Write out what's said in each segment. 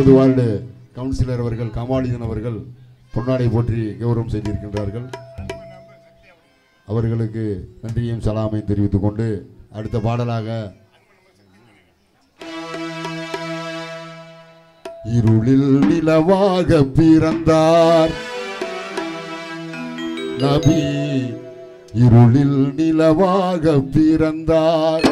மூன்றாவது ward councillor அவர்கள் கமாலிதன் அவர்கள் பொன்னாடை போற்றி கௌரவம் செய்திருக்கின்றார்கள் அவர்களுக்கு நன்றியும் சலாமையும் தெரிவித்துக் கொண்டு அடுத்த பாடலாக இருளில் நிலவாக பிறந்தார் நபி இருளில் நிலவாக பிறந்தார்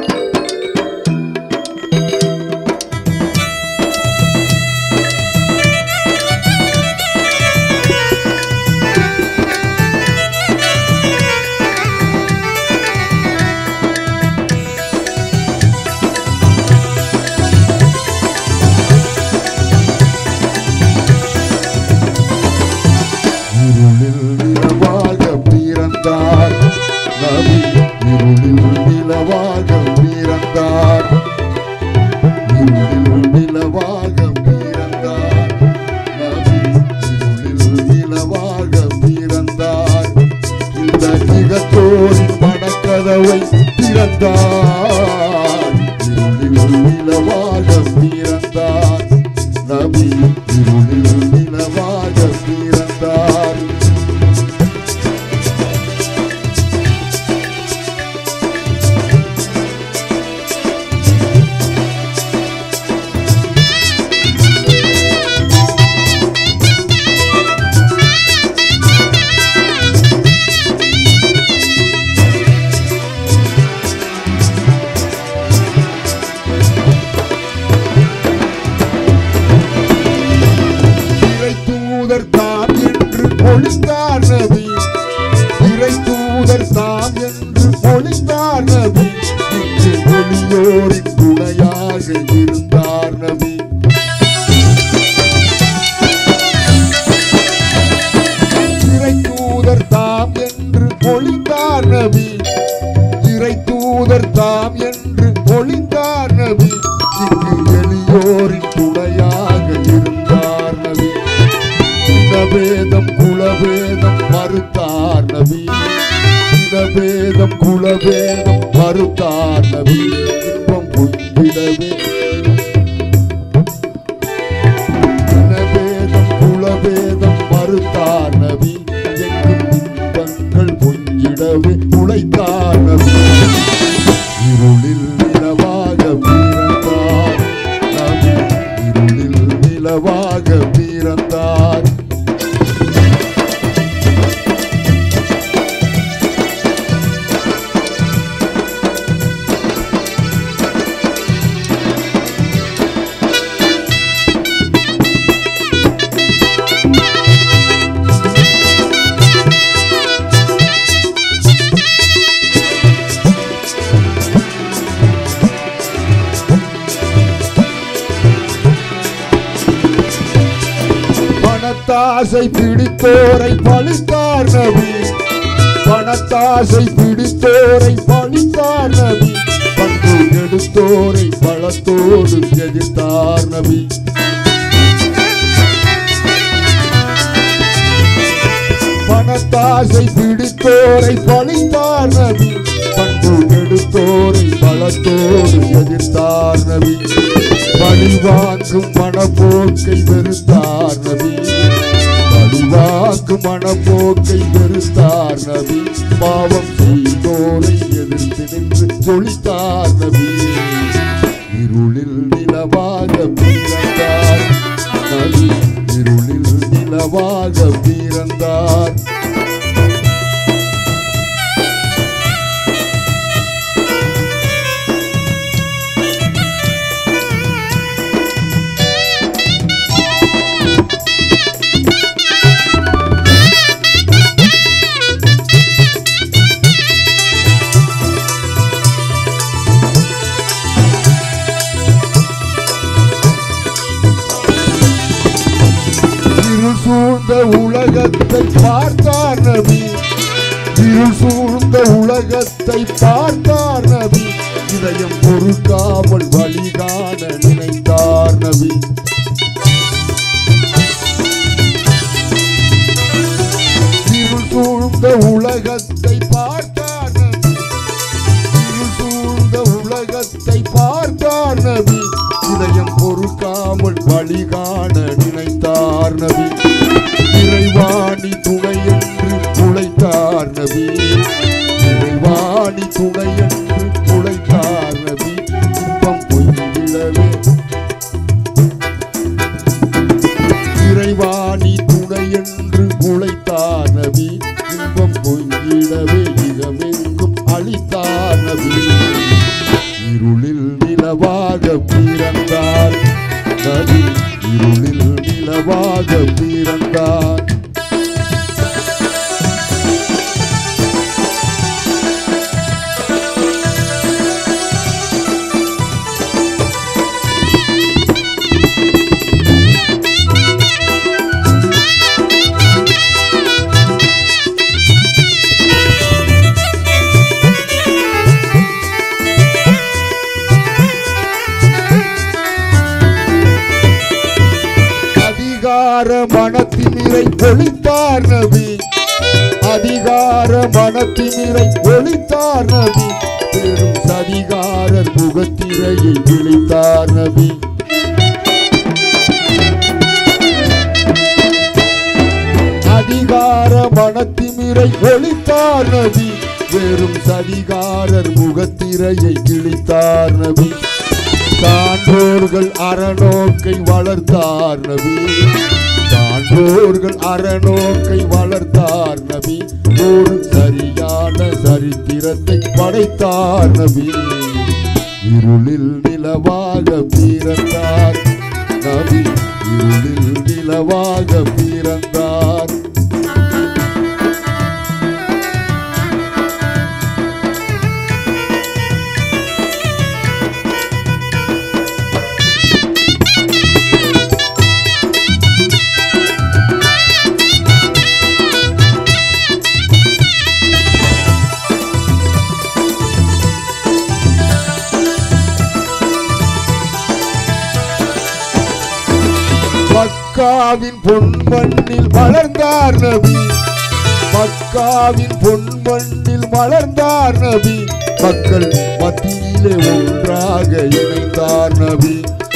இருளில் நிலவாக பிறந்தார் நபி இருளில் நிலவாக பிறந்தார் இருளில் நிலவாக பிறந்தார் நபி இருளில் நிலவாக பிறந்தார் இந்த நிகத்தோரின் மனக்கதவை திறந்தார் இருளில் நிலவாக பிறந்தார் நபி இருளில் நிலவாக பிறந்தார் இறை தூதர் தாம் என்று பொழிந்தார் நபி இறை தூதர் தாம் என்று பொழிந்தார் நபி இங்கு ஒளியோரின் துணையாக இருந்தார் நபி இறை தூதர் தாம் என்று பொழிந்தார் நபி இறை தூதர் தாம் என்று பொழிந்தார் நபி இங்கு எளியோரின் துணையாக இருந்தார் நபி இனபேதம் குலபேதம் மறுத்தார் நபி இனபேதம் குலபேதம் மறுத்தார் நபி இன்பம் பொங்கிடவே இனபேதம் குலபேதம் மறுத்தார் நபி எங்கும் இன்பங்கள் பொங்கிடவே உழைத்தார் நபி இருளில் நிலவாக பிறந்தார் நபி இருளில் நிலவாக பிறந்தார் பணத்தாசை பிடித்தோரை பழித்தார் நபி பணத்தாசை பிடித்தோரை பழித்தார் நபி பண்பு எடுத்தோரை பழத்தோடு எதிர்த்தார் நபி பணத்தாசை பிடித்தோரை பழித்தார் நபி பண்பு எடுத்தோரை பழத்தோடு எதிர்த்தார் நபி பழிவாங்கும் மனப்போக்கை வெறுத்தார் நபி பழிவாங்கும் மனப்போக்கை வெறுத்தார் நபி பாவம் செய்தோரை எதிர்த்து நின்று தொழித்தார் நபி இருளில் நிலவாக பிறந்தார் நபி இருளில் நிலவாக பிறந்தார் இருள் சூழ்ந்த உலகத்தை பார்த்தார் நபி இருள் சூழ்ந்த உலகத்தை பார்த்தார் நபி இதயம் பொறுக்காமல் வழிகாண நினைத்தார் நபி இருள் சூழ்ந்த உலகத்தை பார்த்தார் நபி இருள் சூழ்ந்த உலகத்தை பார்த்தார் நபி இதயம் பொறுக்காமல் வழிகாண காண நினைத்தார் நபி இறைவாணி துணை என்று உழைத்தார் நபி இறைவாணி துணை என்று உழைத்தார் நபி இன்பம் பொய்விடவே இறைவாணி துணை என்று உழைத்தார் நபி இன்பம் பொங்கிடவே இகமெங்கும் அளித்தார் நபி இருளில் நிலவாக பிறந்தார் நபி இருளில் நிலவாக பிறந்தார் அதிகார மனத்திமிரை ஒழித்தார் நபி அதிகார மனத்திமிரை ஒழித்தார் நபி பெரும் சதிகாரர் முகத்திரையை விழித்தார் நபி அதிகார மனத்திமிரை ஒழித்தார் நபி வெறும் சதிகாரர் முகத்திரையை கிழித்தார் நபி சான்றோர்கள் அறநோக்கை வளர்த்தார் நபி சான்றோர்கள் அறநோக்கை வளர்த்தார் நபி ஒரு சரியான சரித்திரத்தை படைத்தார் நபி இருளில் நிலவாக பிறந்தார் நபி இருளில் நிலவாக பிறந்தார் மக்காவின் பொன்மண்ணில் வளர்ந்தார் நபி மக்காவின் பொன்மண்ணில் மலர்ந்தார் நபி மக்கள் மத்தியிலே ஒன்றாக இணைந்தார் நபி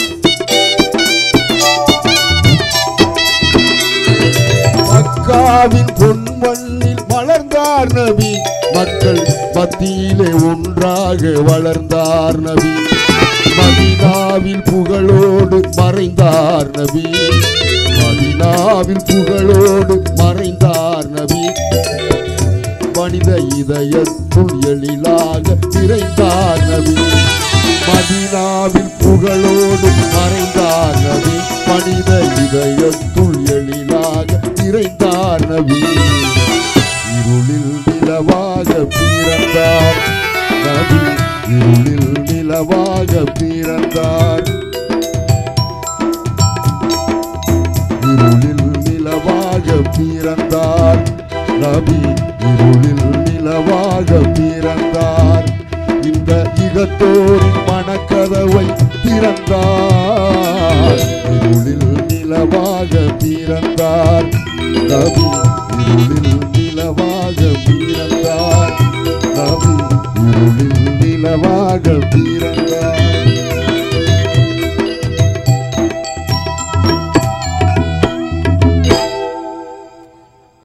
மக்காவின் பொன்மண்ணில் மலர்ந்தார் நபி மக்கள் மத்தியிலே ஒன்றாக வளர்ந்தார் நபி மதினாவில் புகழோடு மறைந்தார் நபி மதினாவில் புகழோடு மறைந்தார் நபி மனித இதயத்துள் எழிலாக நிறைந்தார் நபி மதினாவில் புகழோடு மறைந்தார் நபி மனித இதயத்துள் எழிலாக நிறைந்தார் நபி இருளில் நிலவாக பிறந்தார் நபி இருளில் நிலவாக பிறந்தார் இருளில் நிலவாக பிறந்தார் நபி இருளில் நிலவாக பிறந்தார் இந்த இகத்தோரின் மனக்கதவை திறந்தார் இருளில் நிலவாக பிறந்தார் நபி இருளில் நிலவாக பிறந்தார் நபி இருளில் நிலவாக பிறந்தார்